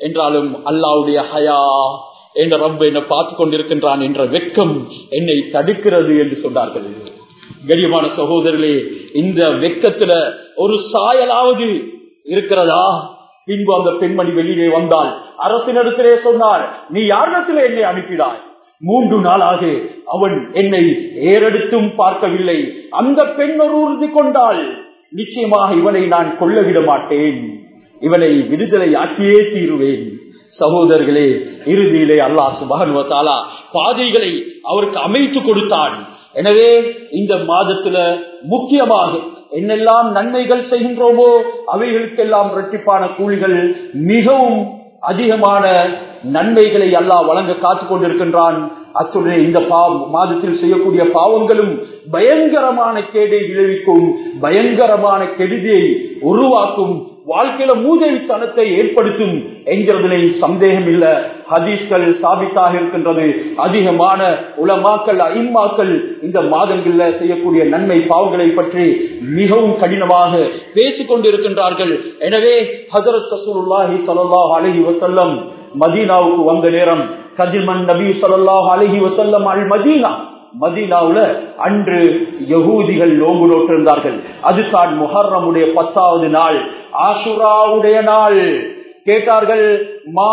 என்றாலும் அல்லாவுடைய ஹயா என்ற ரப்ப என்னை பார்த்து கொண்டிருக்கின்றான் என்ற வெக்கம் என்னை தடுக்கிறது என்று சொன்னார்கள் கரியமான சகோதரர்களே இந்த வெக்கத்துல ஒரு சாயலாவது இருக்கிறதா பின்பு அந்த பெண்மணி வெளியே வந்தால் அரசினிடத்திலே சொன்னார் நீ யாரிடத்திலே என்னை அனுப்பினாய் மூன்று நாளாக அவன் என்னை ஏறெடுத்தும் பார்க்கவில்லை அந்த பெண் ஒரு உறுதி கொண்டால் நிச்சயமாக இவனை நான் கொல்ல விட மாட்டேன் இவனை விடுதலை ஆக்கியே தீருவேன் சகோதரர்களே இறுதியிலே அல்லாஹ் சுபகனுவத்தாலா பாதைகளை அவருக்கு அமைத்து கொடுத்தான் எனவே இந்த மாதத்துல முக்கியமாக என்னெல்லாம் நன்மைகள் செய்கின்றோமோ அவைகளுக்கெல்லாம் இரட்டிப்பான கூலிகள் மிகவும் அதிகமான நன்மைகளை அல்லாஹ் வழங்க காத்துக் கொண்டிருக்கின்றான் அத்துடைய இந்த மாதத்தில் செய்யக்கூடிய பாவங்களும் பயங்கரமான கேடை விளைவிக்கும் பயங்கரமான கெடுதியை உருவாக்கும் வாழ்க்கையில மூதவித்தனத்தை ஏற்படுத்தும் என்கிறதுல சந்தேகம் இல்ல ஹதீஸ்கள் சாபித்தாக இருக்கின்றது அதிகமான உலமாக்கள் ஐம்மாக்கள் இந்த மாதங்கள்ல செய்யக்கூடிய நன்மை பாவங்களை பற்றி மிகவும் கடினமாக பேசிக் கொண்டிருக்கின்றார்கள் எனவே ஹசரத் சசூலுல்லாஹி சல்லாஹ் அலஹி வசல்லம் மதீனாவுக்கு வந்த நேரம் கதிர்மன் நபி சொல்லாஹ் அலஹி வசல்லம் அல் மதீனா மதீனாவுல அன்று யகூதிகள் நோம்பு நோட்டிருந்தார்கள் அதுதான் முஹர்ரமுடைய பத்தாவது நாள் ஆசுராவுடைய நாள் கேட்டார்கள் மா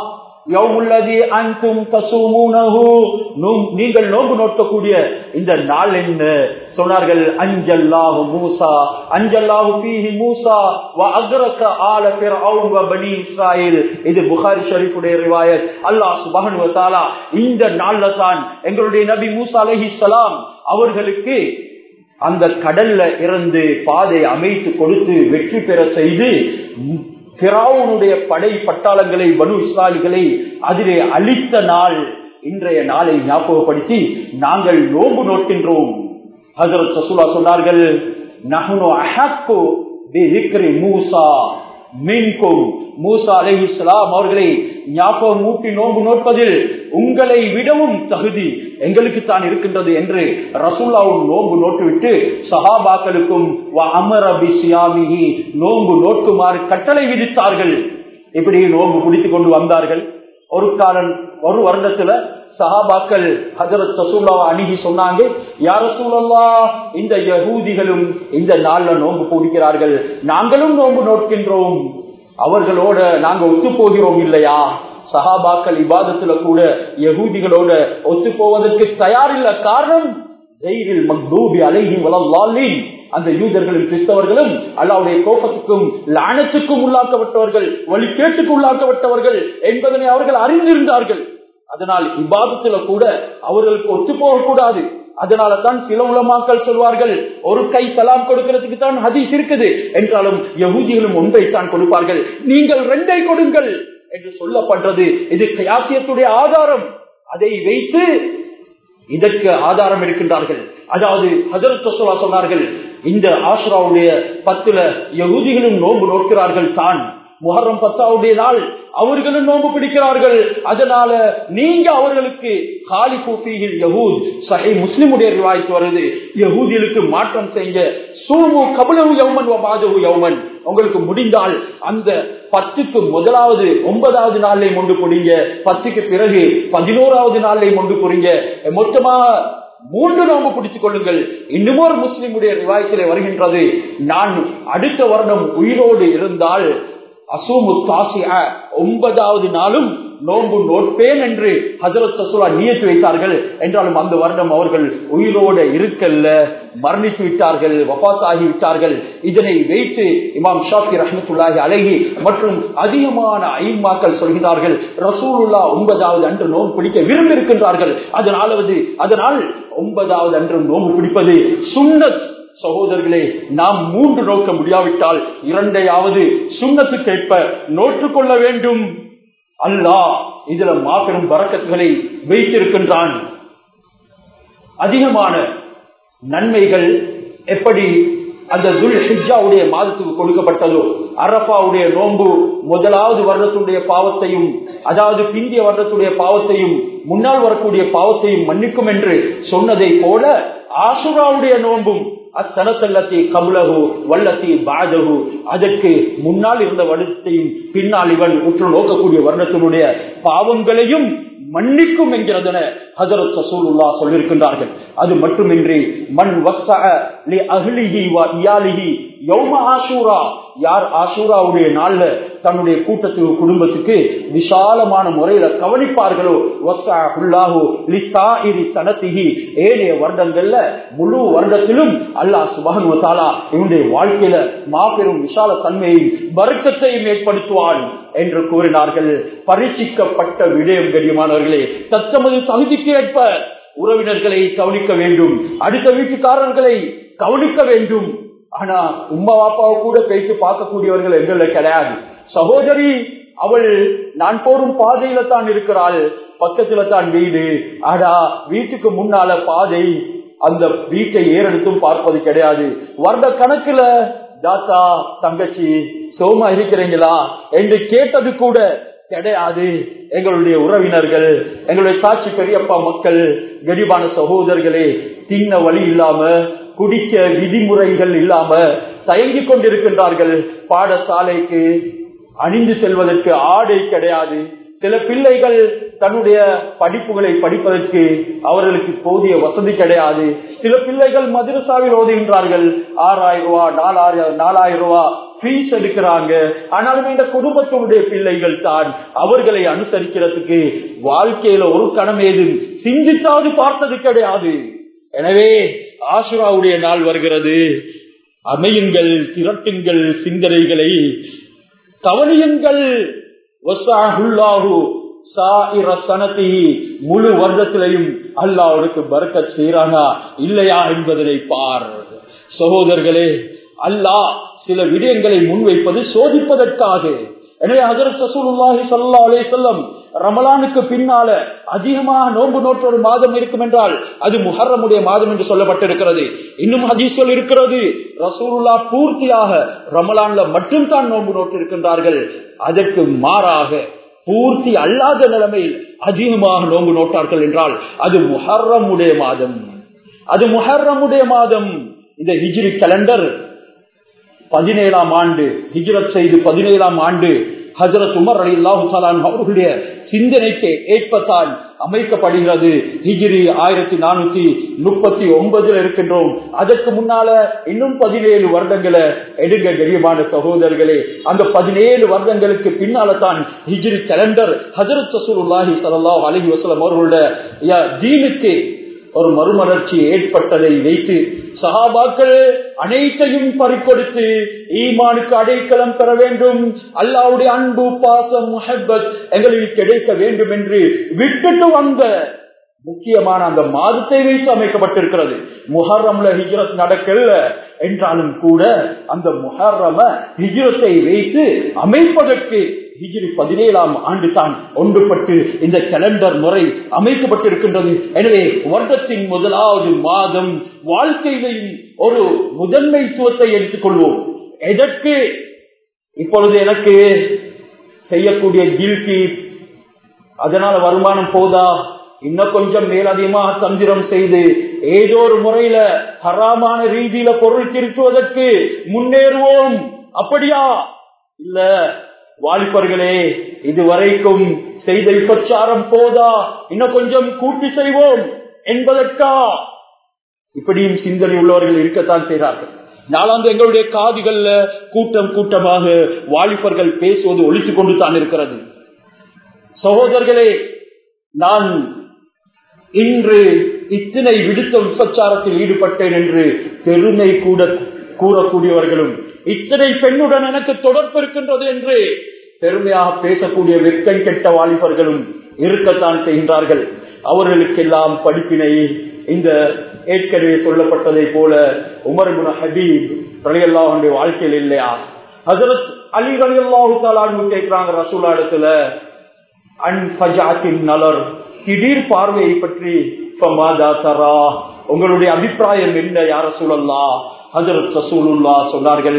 நீங்கள் நோம்பு நோக்கக்கூடிய இந்த நாள் என்ன சொன்னார்கள் அஞ்சல்லாஹு மூசா அஞ்சல்லாஹு பீஹி மூசா வ அக்ரக ஆல ஃபிர்அவுன் வ பனி இஸ்ராயீல் இது புகாரி ஷரீஃபுடைய ரிவாயத் அல்லாஹ் சுப்ஹானஹு வ தஆலா இந்த நாள்ல தான் எங்களுடைய நபி மூசா அலைஹிஸ்ஸலாம் அவர்களுக்கு அந்த கடல்ல இருந்து பாதை அமைத்து கொடுத்து வெற்றி பெற செய்து பிராவுனுடைய படை பட்டாளங்களை பனு இஸ்ராலிகளை அதிலே அழித்த நாள் இன்றைய நாளை ஞாபகப்படுத்தி நாங்கள் நோம்பு நோக்கின்றோம் ஹசரத் சசூலா சொன்னார்கள் நஹனு அஹக்கு மூசா மீன்கும் மூசா அலை இஸ்லாம் அவர்களை ஞாபகம் ஊட்டி நோன்பு நோட்பதில் உங்களை விடவும் தகுதி எங்களுக்கு தான் இருக்கின்றது என்று ரசூல்லாவும் நோன்பு நோட்டுவிட்டு சஹாபாக்களுக்கும் நோன்பு நோக்குமாறு கட்டளை விதித்தார்கள் இப்படி நோன்பு பிடித்துக் கொண்டு வந்தார்கள் ஒரு காலம் ஒரு வருடத்துல சஹாபாக்கள் ஹசரத் சசூல்லாவை அணுகி சொன்னாங்க யார சூழல்லா இந்த யகூதிகளும் இந்த நாள்ல நோன்பு பிடிக்கிறார்கள் நாங்களும் நோன்பு நோக்கின்றோம் அவர்களோட நாங்க ஒத்து போகிறோம் இல்லையா சஹாபாக்கள் இபாதத்துல கூட யகூதிகளோட ஒத்து போவதற்கு தயாரில்ல காரணம் ஜெயிலில் மக்தூபி அலைஹி வளல்லாலி அந்த யூதர்களும் கிறிஸ்தவர்களும் அல்லாவுடைய கோபத்துக்கும் லானத்துக்கும் உள்ளாக்கப்பட்டவர்கள் வழிகேட்டுக்கு உள்ளாக்கப்பட்டவர்கள் என்பதனை அவர்கள் அறிந்திருந்தார்கள் அதனால் இபாதத்துல கூட அவர்களுக்கு ஒத்து போகக்கூடாது அதனால தான் சில உலமாக்கள் சொல்வார்கள் ஒரு கை சலாம் கொடுக்கிறதுக்கு தான் ஹதீஸ் இருக்குது என்றாலும் யகுதிகளும் ஒன்றை தான் கொடுப்பார்கள் நீங்கள் ரெண்டை கொடுங்கள் என்று சொல்லப்படுறது இது கயாசியத்துடைய ஆதாரம் அதை வைத்து இதற்கு ஆதாரம் எடுக்கின்றார்கள் அதாவது ஹசரத் சொன்னார்கள் இந்த ஆஷ்ராவுடைய பத்துல யகுதிகளும் நோன்பு நோக்கிறார்கள் தான் முகரம் பத்தாவுடைய நாள் அவர்களும் நோன்பு பிடிக்கிறார்கள் அதனால நீங்க அவர்களுக்கு காலி கூப்பியில் யகூத் சஹை முஸ்லிமுடைய ரிவாய்த்து வருது யகூதிகளுக்கு மாற்றம் செய்ய சூமு கபலவு யௌமன் மாதவு யௌமன் உங்களுக்கு முடிந்தால் அந்த பத்துக்கு முதலாவது ஒன்பதாவது நாளை கொண்டு பிடிங்க பத்துக்கு பிறகு பதினோராவது நாளை கொண்டு புரிங்க மொத்தமாக மூன்று நோம்பு பிடித்துக் கொள்ளுங்கள் இன்னும் ஒரு முஸ்லிமுடைய ரிவாயத்திலே வருகின்றது நான் அடுத்த வருடம் உயிரோடு இருந்தால் அசூமு தாசிய ஒன்பதாவது நாளும் நோன்பு நோட்பேன் என்று ஹசரத் சசுலா நியத்து வைத்தார்கள் என்றாலும் அந்த வருடம் அவர்கள் உயிரோடு இருக்கல்ல மரணித்து விட்டார்கள் வபாத்தாகி விட்டார்கள் இதனை வைத்து இமாம் ஷாஃபி ரஹமத்துல்லாஹி அழகி மற்றும் அதிகமான ஐம்மாக்கள் சொல்கிறார்கள் ரசூலுல்லா ஒன்பதாவது அன்று நோன்பு பிடிக்க விரும்பியிருக்கின்றார்கள் அதனாலவது அதனால் ஒன்பதாவது அன்று நோன்பு பிடிப்பது சுண்ணத் சகோதரர்களே நாம் மூன்று நோக்க முடியாவிட்டால் இரண்டையாவது சுண்ணத்துக்கேற்ப நோற்றுக்கொள்ள வேண்டும் அல்லாஹ் இதுல மாபெரும் பறக்கத்துகளை வைத்திருக்கின்றான் அதிகமான நன்மைகள் எப்படி அந்த துல் ஹிஜாவுடைய மாதத்துக்கு கொடுக்கப்பட்டதோ அரபாவுடைய நோன்பு முதலாவது வருடத்துடைய பாவத்தையும் அதாவது பிந்திய வருடத்துடைய பாவத்தையும் முன்னால் வரக்கூடிய பாவத்தையும் மன்னிக்கும் என்று சொன்னதை போல ஆசுராவுடைய நோன்பும் அத்தனத்தல்லத்தி கபுலகு வல்லத்தி பாதகு அதற்கு முன்னால் இருந்த வருடத்தையும் பின்னால் இவன் உற்று நோக்கக்கூடிய வருடத்தினுடைய பாவங்களையும் மன்னிக்கும் என்கிறதென ஹசரத் ரசூலுல்லா சொல்லியிருக்கின்றார்கள் அது மட்டுமின்றி மண் வஸ்ஸி அஹ்லிஹி வ இயாலிஹி யௌம ஆஷூரா யார் ஆஷூராவுடைய நாள்ல தன்னுடைய கூட்டத்துக்கு குடும்பத்துக்கு விசாலமான முறையில கவனிப்பார்களோ ஏனைய வருடங்கள்ல முழு வருடத்திலும் அல்லாஹ் சுபகன் இவனுடைய வாழ்க்கையில மாபெரும் விசால தன்மையும் வர்க்கத்தையும் ஏற்படுத்துவான் என்று கூறினார்கள் பரிசிக்கப்பட்ட விடயம் கடியமானவர்களே தத்தமது தகுதிக்கு ஏற்ப உறவினர்களை கவனிக்க வேண்டும் அடுத்த வீட்டுக்காரர்களை கவனிக்க வேண்டும் ஆனா உமா பாப்பாவை கூட பேசி பார்க்கக்கூடியவர்கள் எங்களை கிடையாது சகோதரி அவள் நான் போரும் பாதையில தான் இருக்கிறாள் பக்கத்துல தான் வீடு ஆடா வீட்டுக்கு முன்னால பாதை அந்த வீட்டை ஏறெடுத்தும் பார்ப்பது கிடையாது வருட கணக்குல தாத்தா தங்கச்சி சோமா இருக்கிறீங்களா என்று கேட்டது கூட கிடையாது எங்களுடைய உறவினர்கள் எங்களுடைய சாட்சி பெரியப்பா மக்கள் கரிபான சகோதரர்களே தின்ன வழி இல்லாம குடிக்க விதிமுறைகள் இல்லாம தயங்கிக் கொண்டிருக்கின்றார்கள் பாடசாலைக்கு அணிந்து செல்வதற்கு ஆடை கிடையாது சில பிள்ளைகள் தன்னுடைய படிப்புகளை படிப்பதற்கு அவர்களுக்கு போதிய வசதி கிடையாது சில பிள்ளைகள் மதுரசாவில் ஓதுகின்றார்கள் ஆறாயிரம் ரூபா நாலாயிரம் நாலாயிரம் ரூபா பீஸ் எடுக்கிறாங்க ஆனாலும் இந்த குடும்பத்தினுடைய பிள்ளைகள் தான் அவர்களை அனுசரிக்கிறதுக்கு வாழ்க்கையில ஒரு கணம் ஏதும் சிந்தித்தாவது பார்த்தது கிடையாது எனவே ஆசுராவுடைய நாள் வருகிறது அமையுங்கள் திரட்டுங்கள் சிந்தனைகளை கவனியுங்கள் முழு வருடத்திலையும் அல்லாவுக்கு பறக்க செய்யறானா இல்லையா என்பதனை பார் சகோதரர்களே அல்லாஹ் சில விடயங்களை முன்வைப்பது சோதிப்பதற்காக எனவே ஹசரத் ரசூலுல்லாஹி ஸல்லல்லாஹு அலைஹி வஸல்லம் ரமலானுக்கு பின்னால அதிகமாக நோன்பு நோற்ற ஒரு மாதம் இருக்கும் என்றால் அது முஹர்ரமுடைய மாதம் என்று சொல்லப்பட்டிருக்கிறது இன்னும் ஹதீஸ்கள் இருக்கிறது ரசூலுல்லா பூர்த்தியாக ரமலான்ல மட்டும் தான் நோன்பு நோட்டு இருக்கின்றார்கள் அதற்கு மாறாக பூர்த்தி அல்லாத நிலைமையில் அதிகமாக நோன்பு நோட்டார்கள் என்றால் அது முஹர்ரமுடைய மாதம் அது முஹர்ரமுடைய மாதம் இந்த ஹிஜ்ரி கலண்டர் பதினேழாம் ஆண்டு ஹிஜ்ரத் செய்து பதினேழாம் ஆண்டு ஹசரத் உமர் அலி அல்லாஹுசாலான் அவர்களுடைய சிந்தனைக்கு ஏற்பத்தான் அமைக்கப்படுகிறது ஹிஜ்ரி ஆயிரத்தி நானூத்தி முப்பத்தி ஒன்பதுல இருக்கின்றோம் அதற்கு முன்னால இன்னும் பதினேழு வருடங்களை எடுங்க கரியமான சகோதரர்களே அந்த பதினேழு வருடங்களுக்கு பின்னால தான் ஹிஜ்ரி கேலண்டர் ஹசரத் சசூருல்லாஹி சல்லாஹ் அலஹி வசலம் அவர்களுடைய தீனுக்கு ஒரு மறுமலர்ச்சி ஏற்பட்டதை வைத்து சகாபாக்கள் அனைத்தையும் பறிக்கொடுத்து ஈமானுக்கு அடைக்கலம் பெற வேண்டும் அல்லாவுடைய அன்பு பாசம் முஹப்பத் எங்களுக்கு கிடைக்க வேண்டும் என்று விட்டுட்டு வந்த முக்கியமான அந்த மாதத்தை வைத்து அமைக்கப்பட்டிருக்கிறது முஹர்ரம்ல ஹிஜ்ரத் நடக்கல என்றாலும் கூட அந்த முஹர்ரம ஹிஜ்ரத்தை வைத்து அமைப்பதற்கு ஹிஜ்ரி பதினேழாம் ஆண்டு தான் ஒன்றுபட்டு இந்த கேலண்டர் முறை அமைக்கப்பட்டிருக்கின்றது எனவே வருடத்தின் முதலாவது மாதம் வாழ்க்கையிலையும் ஒரு முதன்மைத்துவத்தை எடுத்துக்கொள்வோம் எதற்கு இப்பொழுது எனக்கு செய்யக்கூடிய கில்கி அதனால வருமானம் போதா இன்னும் கொஞ்சம் மேலதிகமாக தந்திரம் செய்து ஏதோ ஒரு முறையில ஹராமான ரீதியில பொருள் திருத்துவதற்கு முன்னேறுவோம் அப்படியா இல்ல வாலிபர்களே இதுவரைக்கும் செய்த பிரச்சாரம் போதா இன்னும் கொஞ்சம் கூட்டி செய்வோம் என்பதற்கா இப்படியும் சிந்தனை உள்ளவர்கள் இருக்கத்தான் செய்கிறார்கள் நாளாந்து எங்களுடைய காதுகள்ல கூட்டம் கூட்டமாக வாலிபர்கள் பேசுவது ஒழித்துக் கொண்டு தான் இருக்கிறது சகோதரர்களே நான் இன்று இத்தனை விடுத்த விபச்சாரத்தில் ஈடுபட்டேன் என்று பெருமை கூட கூறக்கூடியவர்களும் இத்தனை பெண்ணுடன் எனக்கு தொடர்பு இருக்கின்றது என்று பெருமையாக பேசக்கூடிய வெக்கம் கெட்ட வாலிபர்களும் இருக்கத்தான் செய்கின்றார்கள் அவர்களுக்கெல்லாம் படிப்பினை இந்த ஏற்கனவே சொல்லப்பட்டதை போல உமர்குன ஹபீப் ரலியல்லாவுடைய வாழ்க்கையில் இல்லையா ஹசரத் அலி ரலியல்லாஹு தாலான்னு கேட்கிறாங்க ரசூலா இடத்துல அன்பஜாத்தின் நலர் திடீர் பார்வையை பற்றி தரா உங்களுடைய அபிப்பிராயம் என்ன யார சூழல்லா ஹசரத் ரசூலுல்லா சொன்னார்கள்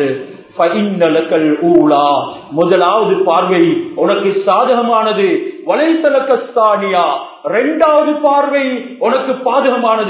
முதலாவது பார்வை உனக்கு சாதகமானது வலைசலக்கஸ்தானியா இரண்டாவது பார்வை உனக்கு பாதகமானது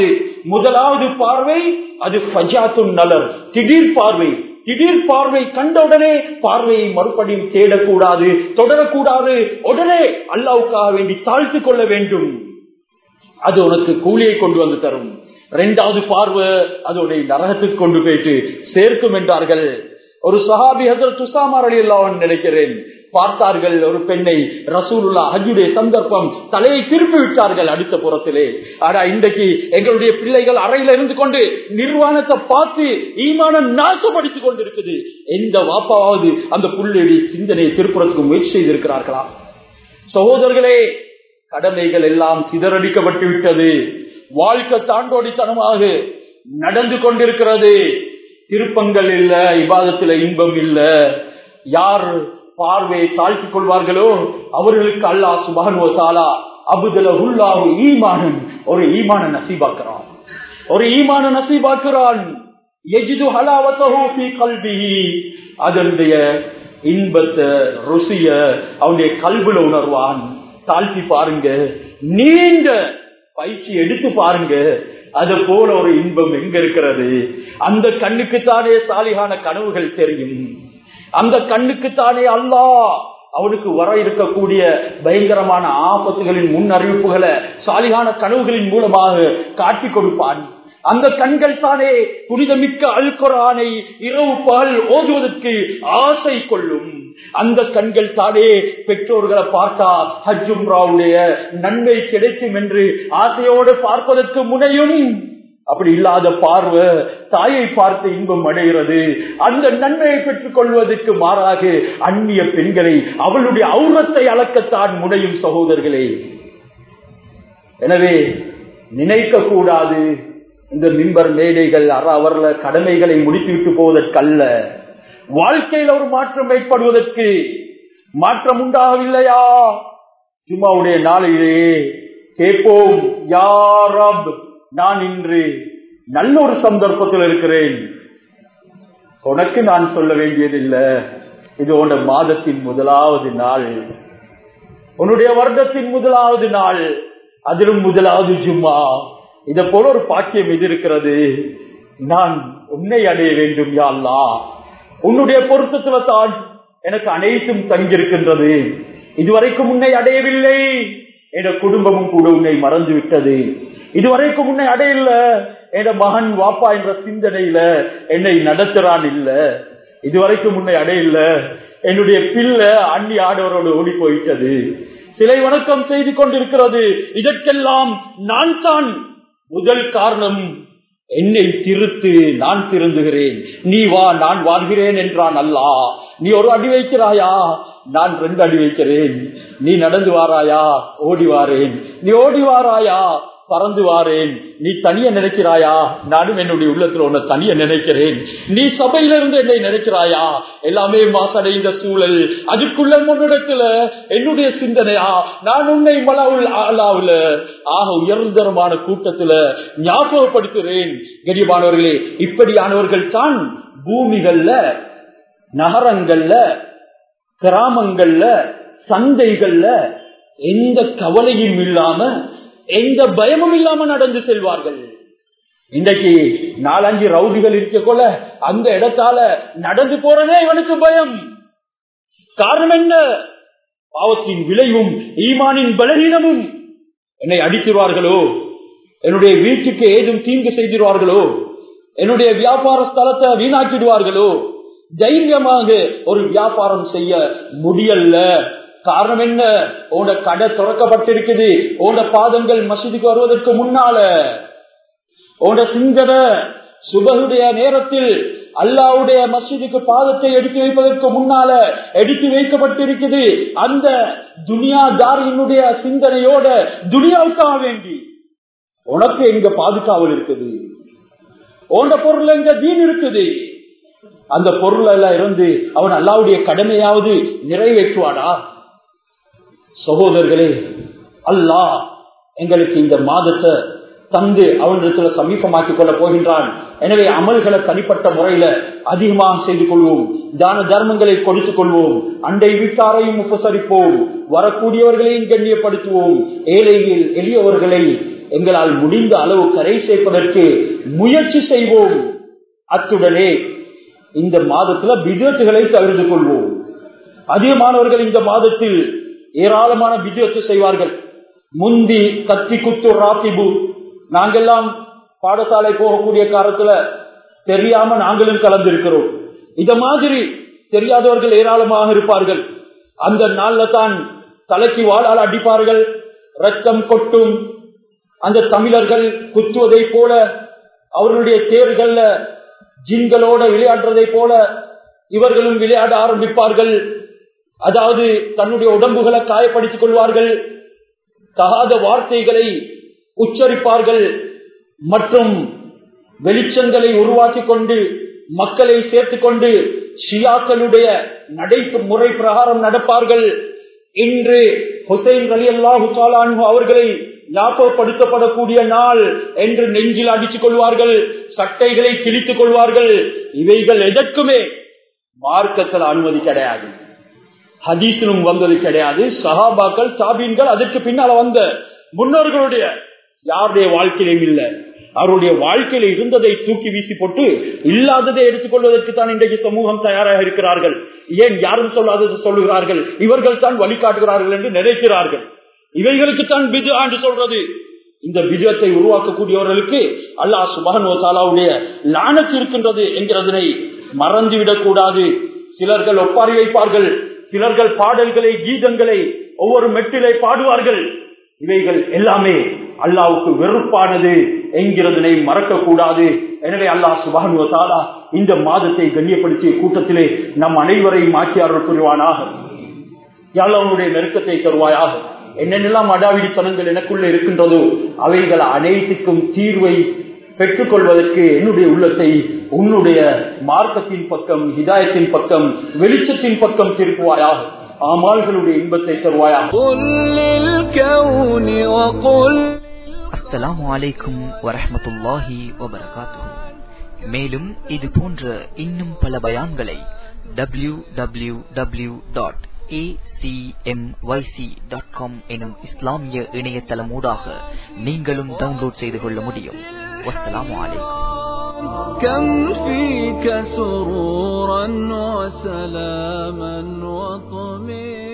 முதலாவது பார்வை அது ஃபஜாத்துன் நலர் திடீர் பார்வை திடீர் பார்வை கண்டவுடனே பார்வையை மறுபடியும் தேடக்கூடாது தொடரக்கூடாது உடனே அல்லாவுக்காக வேண்டி தாழ்த்து கொள்ள வேண்டும் அது உனக்கு கூலியை கொண்டு வந்து தரும் இரண்டாவது பார்வை அதோடைய நரகத்துக்கு கொண்டு போயிட்டு சேர்க்கும் என்றார்கள் ஒரு சஹாபி ஹசரத் துசாமார் அலி அல்லாவன் நினைக்கிறேன் பார்த்தார்கள் ஒரு பெண்ணை ரசூலுல்லா ஹஜ்ஜுடைய சந்தர்ப்பம் தலையை திருப்பி விட்டார்கள் அடுத்த புறத்திலே ஆனா இன்றைக்கு எங்களுடைய பிள்ளைகள் அறையில இருந்து கொண்டு நிர்வாணத்தை பார்த்து ஈமானம் நாசப்படுத்திக் கொண்டிருக்குது எந்த வாப்பாவது அந்த புள்ளையுடைய சிந்தனையை திருப்புறத்துக்கு முயற்சி செய்திருக்கிறார்களா சகோதரர்களே கடமைகள் எல்லாம் சிதறடிக்கப்பட்டு விட்டது வாழ்க்கை தாண்டோடித்தனமாக நடந்து கொண்டிருக்கிறது திருப்பங்கள் இல்ல இபாதத்துல இன்பம் இல்ல யார் பார்வையை தாழ்த்திக் கொள்வார்களோ அவர்களுக்கு அல்லாஹ் சுபானுவத்தாலா அபுதல உள்ளாவு ஈமானன் ஒரு ஈமான நசீபாக்குறான் ஒரு ஈமான நசீபாக்குறான் எஜிது ஹலாவத்தஹு ஃபீ கல்பிஹி அதனுடைய இன்பத்தை ருசிய அவனுடைய கல்வில உணர்வான் தாழ்த்தி பாருங்க நீண்ட பயிற்சி எடுத்து பாருங்க அது போல ஒரு இன்பம் எங்க இருக்கிறது அந்த கண்ணுக்குத்தானே சாலிகான கனவுகள் தெரியும் அந்த கண்ணுக்குத்தானே அல்லா அவனுக்கு வர இருக்கக்கூடிய பயங்கரமான ஆபத்துகளின் முன் அறிவிப்புகளை சாலிகான கனவுகளின் மூலமாக காட்டி கொடுப்பான் அந்த கண்கள் தானே புனிதமிக்க அல்குரானை இரவு பகல் ஓதுவதற்கு ஆசை கொள்ளும் அந்த கண்கள் தானே பெற்றோர்களை பார்த்தா ஹஜ்ஜும்ராவுடைய நன்மை கிடைக்கும் என்று ஆசையோடு பார்ப்பதற்கு முனையும் அப்படி இல்லாத பார்வை தாயை பார்த்து இன்பம் அடைகிறது அந்த நன்மையை பெற்றுக் கொள்வதற்கு மாறாக அந்நிய பெண்களை அவளுடைய அவுரத்தை அளக்கத்தான் முனையும் சகோதரர்களே எனவே நினைக்க கூடாது இந்த மிம்பர் மேடைகள் அவர்ல கடமைகளை முடித்துவிட்டு போவதற்கல்ல வாழ்க்கையில் ஒரு மாற்றம் ஏற்படுவதற்கு மாற்றம் உண்டாகவில்லையா ஜும்மாவுடைய நாளிலே கேட்போம் யாரப் நான் இன்று நல்ல ஒரு சந்தர்ப்பத்தில் இருக்கிறேன் உனக்கு நான் சொல்ல வேண்டியதில்லை இது உன மாதத்தின் முதலாவது நாள் உன்னுடைய வருடத்தின் முதலாவது நாள் அதிலும் முதலாவது ஜும்மா இத போல ஒரு பாக்கியம் இது இருக்கிறது நான் உன்னை அடைய வேண்டும் யாழ்லா உன்னுடைய பொருத்தத்துல தான் எனக்கு அனைத்தும் தங்கியிருக்கின்றது இதுவரைக்கும் உன்னை அடையவில்லை என குடும்பமும் கூட உன்னை மறந்து விட்டது இதுவரைக்கும் உன்னை அடையல என மகன் வாப்பா என்ற சிந்தனையில என்னை நடத்துறான் இல்ல இதுவரைக்கும் உன்னை அடையல என்னுடைய பிள்ளை அண்ணி ஆடவரோடு ஓடி போயிட்டது சிலை வணக்கம் செய்து கொண்டிருக்கிறது இதற்கெல்லாம் நான் தான் முதல் காரணம் என்னை திருத்து நான் திருந்துகிறேன் நீ வா நான் வாழ்கிறேன் என்றான் அல்லா நீ ஒரு அடி வைக்கிறாயா நான் ரெண்டு அடி வைக்கிறேன் நீ நடந்து வாராயா ஓடி வாரேன் நீ ஓடி வாராயா பறந்து வாரேன் நீ தனிய நினைக்கிறாயா நானும் என்னுடைய உள்ளத்துல உன்னை தனிய நினைக்கிறேன் நீ சபையிலிருந்து என்னை நினைக்கிறாயா எல்லாமே மாசடைந்த சூழல் அதுக்குள்ள முன்னிடத்துல என்னுடைய சிந்தனையா நான் உன்னை மலாவுல் ஆலாவுல ஆக உயர்ந்தரமான கூட்டத்துல ஞாபகப்படுத்துகிறேன் கரிபானவர்களே இப்படியானவர்கள் தான் பூமிகள்ல நகரங்கள்ல கிராமங்கள்ல சந்தைகள்ல எந்த கவலையும் இல்லாம எந்த பயமும் இல்லாம நடந்து செல்வார்கள் இன்றைக்கு நாலஞ்சு ரவுடிகள் இருக்க கொள்ள அந்த இடத்தால நடந்து போறதே இவனுக்கு பயம் காரணம் என்ன பாவத்தின் விளைவும் ஈமானின் பலவீனமும் என்னை அடித்திருவார்களோ என்னுடைய வீட்டுக்கு ஏதும் தீங்கு செய்திருவார்களோ என்னுடைய வியாபார ஸ்தலத்தை வீணாக்கிடுவார்களோ தைரியமாக ஒரு வியாபாரம் செய்ய முடியல காரணம் என்ன உன கடை துறக்கப்பட்டிருக்குது உன பாதங்கள் மசூதிக்கு வருவதற்கு முன்னால உன சிந்தனை சுபகுடைய நேரத்தில் அல்லாவுடைய மசூதிக்கு பாதத்தை எடுத்து வைப்பதற்கு முன்னால எடுத்து வைக்கப்பட்டிருக்குது அந்த துனியா தாரியினுடைய சிந்தனையோட துனியாவுக்காக வேண்டி உனக்கு எங்க பாதுகாவல் இருக்குது உன பொருள் எங்க தீன் இருக்குது அந்த பொருள் எல்லாம் இருந்து அவன் அல்லாவுடைய கடமையாவது நிறைவேற்றுவானா சகோதரர்களே அல்லாஹ் எங்களுக்கு இந்த மாதத்தை தந்து அவனிடத்துல சமீபமாக்கிக் கொள்ள போகின்றான் எனவே அமல்களை தனிப்பட்ட முறையில அதிகமாக செய்து கொள்வோம் தான தர்மங்களை கொடுத்துக் கொள்வோம் அண்டை வீட்டாரையும் உபசரிப்போம் வரக்கூடியவர்களையும் கண்ணியப்படுத்துவோம் ஏழைகள் எளியவர்களை எங்களால் முடிந்த அளவு கரை சேர்ப்பதற்கு முயற்சி செய்வோம் அத்துடனே இந்த மாதத்துல பிஜத்துகளை தவிர்த்து கொள்வோம் அதிகமானவர்கள் இந்த மாதத்தில் ஏராளமான பிஜத்து செய்வார்கள் முந்தி கத்தி குத்து ராத்திபு நாங்கெல்லாம் பாடசாலை போகக்கூடிய காலத்துல தெரியாம நாங்களும் கலந்திருக்கிறோம் இத மாதிரி தெரியாதவர்கள் ஏராளமாக இருப்பார்கள் அந்த நாள்ல தான் தலைக்கு வாழால் அடிப்பார்கள் ரத்தம் கொட்டும் அந்த தமிழர்கள் குத்துவதை போல அவர்களுடைய தேர்கள்ல ஜின்களோட விளையாடுறதை போல இவர்களும் விளையாட ஆரம்பிப்பார்கள் அதாவது தன்னுடைய உடம்புகளை காயப்படுத்திக் கொள்வார்கள் தகாத வார்த்தைகளை உச்சரிப்பார்கள் மற்றும் வெளிச்சங்களை உருவாக்கி கொண்டு மக்களை சேர்த்துக் கொண்டு ஷியாக்களுடைய நடைப்பு முறை பிரகாரம் நடப்பார்கள் இன்று ஹுசைன் அலி அல்லாஹு அவர்களை ஞாபகப்படுத்தப்படக்கூடிய நாள் என்று நெஞ்சில் அடித்துக் கொள்வார்கள் சட்டைகளை கிழித்துக் கொள்வார்கள் இவைகள் எதற்குமே மார்க்கத்தில் அனுமதி கிடையாது ஹதீஸிலும் வந்தது கிடையாது சஹாபாக்கள் சாபீன்கள் அதற்கு பின்னால வந்த முன்னோர்களுடைய யாருடைய வாழ்க்கையிலும் இல்லை அவருடைய வாழ்க்கையில இருந்ததை தூக்கி வீசி போட்டு இல்லாததை எடுத்துக்கொள்வதற்கு தான் இன்றைக்கு சமூகம் தயாராக இருக்கிறார்கள் ஏன் யாரும் சொல்லாதது சொல்லுகிறார்கள் இவர்கள் தான் வழிகாட்டுகிறார்கள் என்று நினைக்கிறார்கள் இவைகளுக்கு தான் பிஜு ஆண்டு சொல்றது இந்த பிஜத்தை உருவாக்கக்கூடியவர்களுக்கு அல்லாஹ் சுபகன் தாலாவுடைய லானத்து இருக்கின்றது என்கிறதனை மறந்துவிடக் கூடாது சிலர்கள் ஒப்பாரி வைப்பார்கள் சிலர்கள் பாடல்களை கீதங்களை ஒவ்வொரு மெட்டிலை பாடுவார்கள் இவைகள் எல்லாமே அல்லாவுக்கு வெறுப்பானது என்கிறதனை மறக்க கூடாது எனவே அல்லாஹ் சுபானுவத்தாலா இந்த மாதத்தை கண்ணியப்படுத்திய கூட்டத்திலே நம் அனைவரையும் ஆட்சியாளர் புரிவானாக யாழவனுடைய நெருக்கத்தை தருவாயாக என்னென்னலாம் அடாவிடித்தனங்கள் எனக்குள்ள இருக்கின்றதோ அவைகள் அனைத்துக்கும் தீர்வை பெற்றுக் கொள்வதற்கு என்னுடைய உள்ளத்தை உன்னுடைய மார்க்கத்தின் பக்கம் ஹிதாயத்தின் பக்கம் வெளிச்சத்தின் பக்கம் திருப்புவாயாக ஆமால்களுடைய இன்பத்தை தருவாயாக அஸ்ஸலாமு அலைக்கும் வரஹமத்துல்லாஹி வபரகாத்துஹு மேலும் இது போன்ற இன்னும் பல பயான்களை W W W dot acmyc.com எனும் இஸ்லாமிய இணையதளமூடாக நீங்களும் டவுன்லோட் செய்து கொள்ள முடியும் வஸ்ஸலாமு அலைக்கும் كم فيك سرورا وسلاما وطمئنا